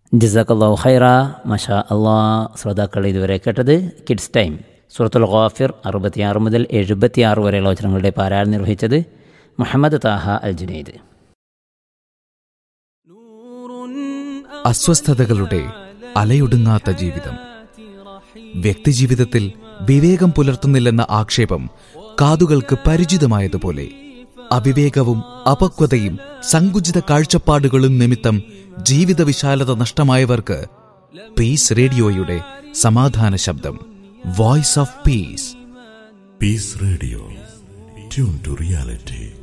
ജസാഖല്ലാഹു ഖൈറ മഷാ അള്ളാ ശ്രോതാക്കൾ ഇതുവരെ കേട്ടത് കിഡ്സ് ടൈം സൂറത്തുൽ ഖാഫിർ അറുപത്തിയാറ് മുതൽ എഴുപത്തിയാറ് വരെയുള്ള വചനങ്ങളുടെ പാരായണം നിർവഹിച്ചത് മുഹമ്മദ് താഹ അൽ ജുനൈദ് അസ്വസ്ഥതകളുടെ അലയൊടുങ്ങാത്ത ജീവിതം വ്യക്തിജീവിതത്തിൽ വിവേകം പുലർത്തുന്നില്ലെന്ന ആക്ഷേപം കാതുകൾക്ക് പരിചിതമായതുപോലെ അവിവേകവും അപക്വതയും സങ്കുചിത കാഴ്ചപ്പാടുകളും നിമിത്തം ജീവിത വിശാലത നഷ്ടമായവർക്ക് പീസ് റേഡിയോയുടെ സമാധാന ശബ്ദം voice of peace Peace Radio. Tune to reality.